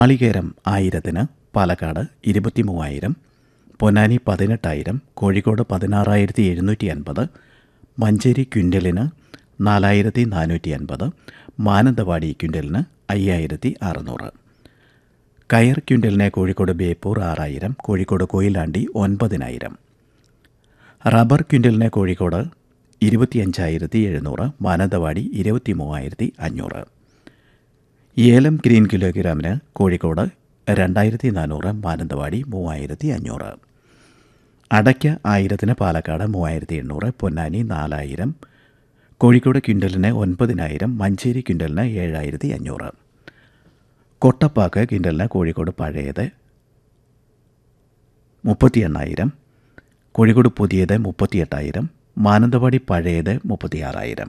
നാളികേരം ആയിരത്തിന് പാലക്കാട് ഇരുപത്തി മൂവായിരം പൊന്നാനി പതിനെട്ടായിരം കോഴിക്കോട് പതിനാറായിരത്തി എഴുന്നൂറ്റി അൻപത് മഞ്ചേരി ക്വിൻ്റലിന് നാലായിരത്തി നാനൂറ്റി അൻപത് മാനന്തവാടി ക്വിൻ്റലിന് അയ്യായിരത്തി അറുന്നൂറ് കയർ ക്വിൻ്റലിന് കോഴിക്കോട് ബേപ്പൂർ ആറായിരം കോഴിക്കോട് കൊയിലാണ്ടി ഒൻപതിനായിരം റബ്ബർ ക്വിൻ്റലിന് കോഴിക്കോട് ഇരുപത്തിയഞ്ചായിരത്തി എഴുന്നൂറ് മാനന്തവാടി ഇരുപത്തി മൂവായിരത്തി അഞ്ഞൂറ് ഏലം ഗ്രീൻ കിലോഗ്രാമിന് കോഴിക്കോട് രണ്ടായിരത്തി നാനൂറ് മാനന്തവാടി മൂവായിരത്തി അഞ്ഞൂറ് അടയ്ക്ക ആയിരത്തിന് പാലക്കാട് മൂവായിരത്തി എണ്ണൂറ് പൊന്നാനി നാലായിരം കോഴിക്കോട് ക്വിൻ്റലിന് ഒൻപതിനായിരം മഞ്ചേരി ക്വിൻ്റലിന് ഏഴായിരത്തി അഞ്ഞൂറ് കൊട്ടപ്പാക്ക് ക്വിൻ്റലിന് കോഴിക്കോട് പഴയത് മുപ്പത്തി എണ്ണായിരം കോഴിക്കോട് പുതിയത് മുപ്പത്തിയെട്ടായിരം മാനന്തവാടി പഴയത് മുപ്പത്തിയാറായിരം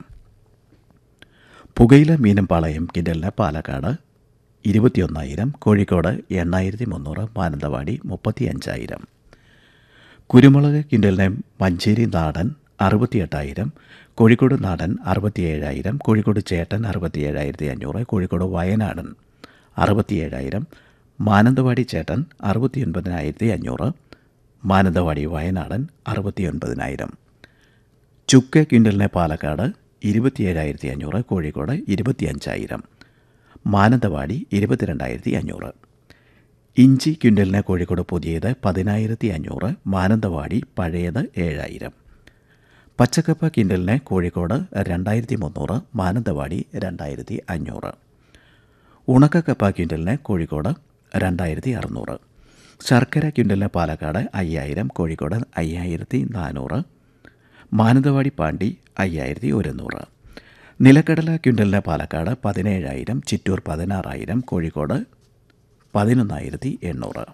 പുകയില മീനം പാളയം കിൻഡലിന് പാലക്കാട് ഇരുപത്തിയൊന്നായിരം കോഴിക്കോട് എണ്ണായിരത്തി മുന്നൂറ് മാനന്തവാടി മുപ്പത്തി അഞ്ചായിരം കുരുമുളക് കിൻഡലിന് മഞ്ചേരി നാടൻ അറുപത്തിയെട്ടായിരം കോഴിക്കോട് നാടൻ അറുപത്തിയേഴായിരം കോഴിക്കോട് ചേട്ടൻ അറുപത്തിയേഴായിരത്തി അഞ്ഞൂറ് കോഴിക്കോട് വയനാടൻ അറുപത്തിയേഴായിരം മാനന്തവാടി ചേട്ടൻ അറുപത്തിയൊൻപതിനായിരത്തി അഞ്ഞൂറ് മാനന്തവാടി വയനാടൻ അറുപത്തിയൊൻപതിനായിരം ചുക്ക് ക്വിൻ്റലിന് പാലക്കാട് ഇരുപത്തിയേഴായിരത്തി അഞ്ഞൂറ് കോഴിക്കോട് ഇരുപത്തിയഞ്ചായിരം മാനന്തവാടി ഇരുപത്തിരണ്ടായിരത്തി അഞ്ഞൂറ് ഇഞ്ചി ക്വിൻ്റലിന് കോഴിക്കോട് പുതിയത് പതിനായിരത്തി അഞ്ഞൂറ് മാനന്തവാടി പഴയത് ഏഴായിരം പച്ചക്കപ്പ ക്വിൻ്റലിന് കോഴിക്കോട് രണ്ടായിരത്തി മുന്നൂറ് മാനന്തവാടി രണ്ടായിരത്തി അഞ്ഞൂറ് ഉണക്കക്കപ്പ ക്വിൻ്റലിന് കോഴിക്കോട് രണ്ടായിരത്തി അറുന്നൂറ് ശർക്കര ക്വിൻ്റലിന് പാലക്കാട് അയ്യായിരം കോഴിക്കോട് അയ്യായിരത്തി നാനൂറ് മാനന്തവാടി പാണ്ടി അയ്യായിരത്തി ഒരുന്നൂറ് നിലക്കടല ക്വിൻ്റലിന് പാലക്കാട് പതിനേഴായിരം ചിറ്റൂർ പതിനാറായിരം കോഴിക്കോട് പതിനൊന്നായിരത്തി എണ്ണൂറ്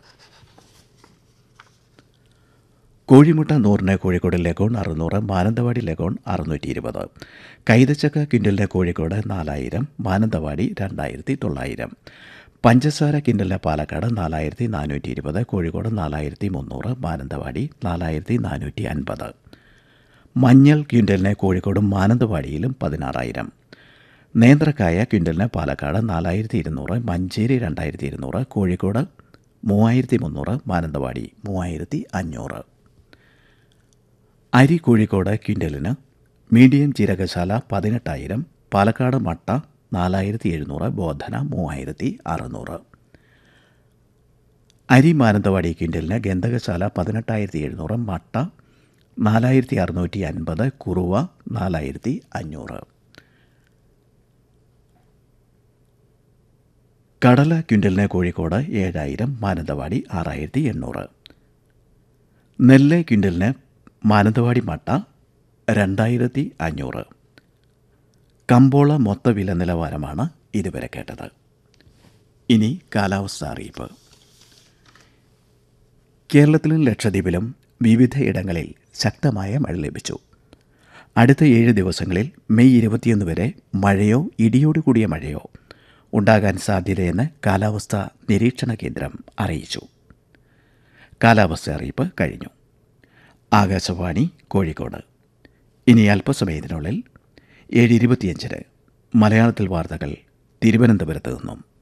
കോഴിമുട്ട നൂറിന് കോഴിക്കോട് ലഗോൺ അറുന്നൂറ് മാനന്തവാടി ലഗോൺ അറുന്നൂറ്റി ഇരുപത് കൈതച്ചക്ക ക്വിൻ്റലിന് കോഴിക്കോട് നാലായിരം മാനന്തവാടി രണ്ടായിരത്തി തൊള്ളായിരം പഞ്ചസാര കിൻഡലിന് പാലക്കാട് നാലായിരത്തി നാനൂറ്റി ഇരുപത് കോഴിക്കോട് നാലായിരത്തി മുന്നൂറ് മാനന്തവാടി നാലായിരത്തി നാനൂറ്റി അൻപത് മഞ്ഞൾ ക്വിൻ്റലിന് കോഴിക്കോടും മാനന്തവാടിയിലും പതിനാറായിരം നേന്ത്രക്കായ ക്വിൻ്റലിന് പാലക്കാട് നാലായിരത്തി ഇരുന്നൂറ് മഞ്ചേരി രണ്ടായിരത്തി ഇരുന്നൂറ് കോഴിക്കോട് മൂവായിരത്തി മുന്നൂറ് മാനന്തവാടി മൂവായിരത്തി അഞ്ഞൂറ് അരി കോഴിക്കോട് ക്വിൻ്റലിന് മീഡിയം ജീരകശാല പതിനെട്ടായിരം പാലക്കാട് മട്ട നാലായിരത്തി എഴുന്നൂറ് ബോധന മൂവായിരത്തി അറുന്നൂറ് അരി മാനന്തവാടി ക്വിൻ്റലിന് ഗന്ധകശാല പതിനെട്ടായിരത്തി എഴുന്നൂറ് മട്ട നാലായിരത്തി അറുന്നൂറ്റി അൻപത് കുറുവ നാലായിരത്തി അഞ്ഞൂറ് കടല ക്വിൻ്റലിന് കോഴിക്കോട് ഏഴായിരം മാനന്തവാടി ആറായിരത്തി എണ്ണൂറ് നെല്ല് ക്വിൻ്റലിന് മാനന്തവാടി മട്ട രണ്ടായിരത്തി അഞ്ഞൂറ് കമ്പോള മൊത്ത വില നിലവാരമാണ് ഇതുവരെ കേട്ടത് ഇനി കാലാവസ്ഥ അറിയിപ്പ് കേരളത്തിലും ലക്ഷദ്വീപിലും വിവിധ ഇടങ്ങളിൽ ശക്തമായ മഴ ലഭിച്ചു അടുത്ത ഏഴ് ദിവസങ്ങളിൽ മെയ് ഇരുപത്തിയൊന്ന് വരെ മഴയോ ഇടിയോട് കൂടിയ മഴയോ ഉണ്ടാകാൻ സാധ്യതയെന്ന് കാലാവസ്ഥാ നിരീക്ഷണ കേന്ദ്രം അറിയിച്ചു കാലാവസ്ഥ അറിയിപ്പ് കഴിഞ്ഞു ആകാശവാണി കോഴിക്കോട് ഇനി അല്പസമയത്തിനുള്ളിൽ ഏഴ് ഇരുപത്തിയഞ്ചിന് മലയാളത്തിൽ വാർത്തകൾ തിരുവനന്തപുരത്ത് നിന്നും